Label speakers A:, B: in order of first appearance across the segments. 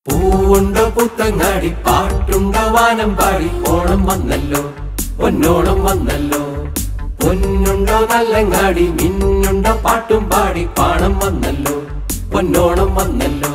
A: പൂവുണ്ടോ പുത്തങ്ങാടി പാട്ടുണ്ടോ വാനം പാടി ഓണം വന്നല്ലോ പൊന്നോണം വന്നല്ലോ പൊന്നുണ്ടോ നല്ലങ്ങാടി മിന്നുണ്ടോ പാട്ടും പാടി പാണം വന്നല്ലോ പൊന്നോണം വന്നല്ലോ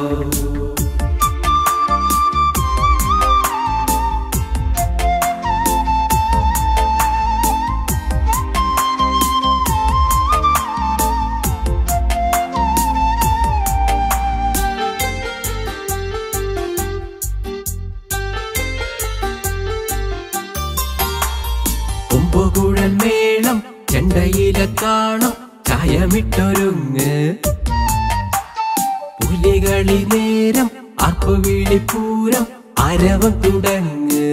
A: കുമ്പുകുഴൽ മേളം ചെണ്ടയിലെ കാണും ചായമിട്ടൊരുങ്ങ് പുലികളി നേരം അർപ്പുവിളിപ്പൂരം അരവം തുടങ്ങ്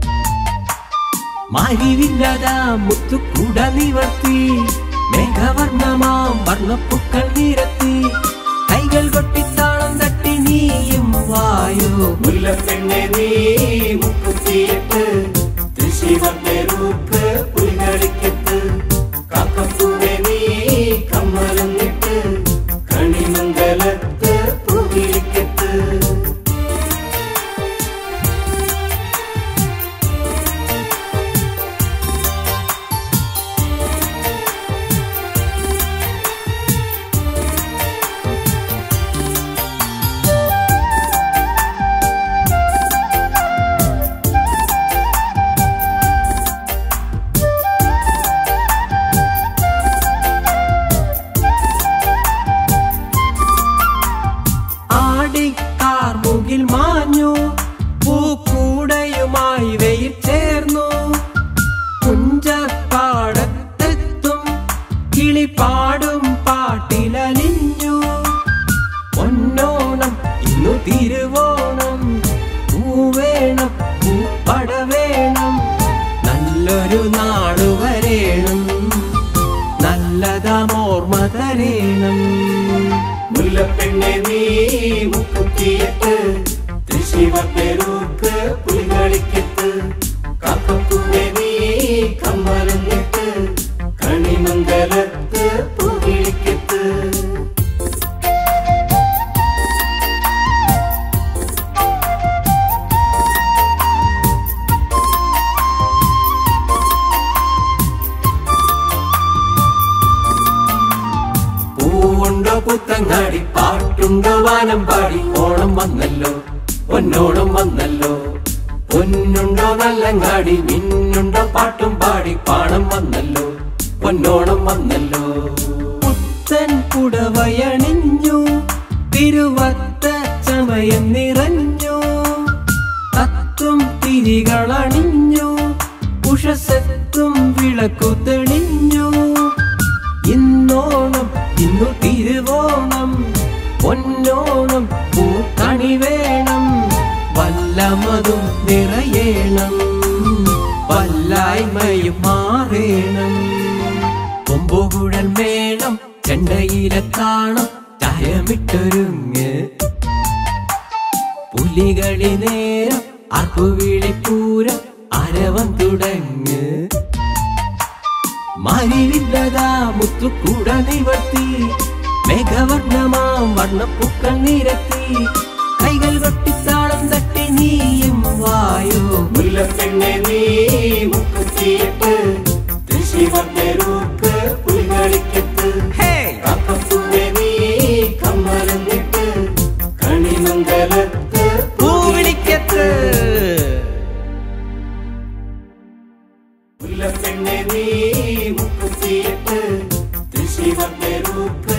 A: മാരിവില്ലതാ മുത്തുക്കുട നിവർത്തി മേഘവർണ്ണമാം വർണ്ണപ്പുക്കൾ നിരത്തി കൈകൾ കൊട്ടിത്താളം തട്ടി നീയും വായോ മുല്ലപ്പെണ്ണെ നീ മുക്കുത്തിയിട്ട് തൃശ്ശിവ പെരൂക്ക് പുലികളിക്കത്ത് കാക്കപ്പൂവെ നീ കമ്മലന്നിട്ട് കണിമംഗലത്ത് പൂവിളിക്കത്ത് ആടിക്കാർ മുകിൽ മാഞ്ഞു പൂക്കൂടയുമായി വെയിൽ ചേർന്നു കുഞ്ചപ്പാടത്തെത്തും കിളിപ്പാടും പാട്ടിലലിഞ്ഞു പൊന്നോണം ഇന്നു തിരുവോണം പൂവേണം പൂപ്പട വേണം നല്ലൊരു നാടു വരേണം നല്ലതാമോർമ്മ തരേണം മുല്ലപ്പെണ്ണെ നീ മുക്കുത്തിയിട്ട് തൃശിവ പെരൂക്ക് പുലികളിക്കത്ത് കാക്കപ്പൂവെ നീ കമ്മലന്നിട്ട് കണിമംഗലത്ത് പൂവിളിക്കത്ത് പൂവുണ്ടോ പുത്തങ്ങാടി പാട്ടുണ്ടോ വാനം പാടി ഓണം വന്നല്ലോ പൊന്നോണം വന്നല്ലോ പൊന്നുണ്ടോ നല്ലങ്ങാടി മിന്നുണ്ടോ പാട്ടും പാടി പാണം വന്നല്ലോ പൊന്നോണം വന്നല്ലോ പുത്തൻ പുടവയണിഞ്ഞു തിരുവത്ത ചമയം നിറഞ്ഞു തത്തും തിരികളണിഞ്ഞു ഉഷസത്തും വിളക്കു തെളിഞ്ഞു ഇന്നോണം ഇന്നു തിരുവോണം പൊന്നോണം പൂക്കണി വേണം വല്ലമതും നിറയേണം വല്ലായ്മയും മാറേണം കൊമ്പുകുഴൽ മേളം ചെണ്ടയിലെ കാണും ചായമിട്ടൊരുങ്ങ് പുലികളി നേരം അർപ്പുവിളിപ്പൂരം അരവം തുടങ്ങ് മരിവില്ലതാ മുത്തുക്കൂട നിവർത്തി മേഘവർണ്ണമാം വർണ്ണപ്പൂക്കൾ നിരത്തി കൈകൾ കൊട്ടിത്താളം തട്ടി നീയും വായോ മുല്ലപ്പെണ്ണെ നീ മുക്കുത്തിയിട്ട് തൃശിവ പെരൂക്ക് പുലികളിക്കത്ത് കാക്കപ്പൂവെ നീ കമ്മലന്നിട്ട് കണിമംഗലത്ത് പൂവിളിക്കത്ത് മുല്ലപ്പെണ്ണെ നീ മുക്കുത്തിയിട്ട് തൃശിവ പെരൂക്ക്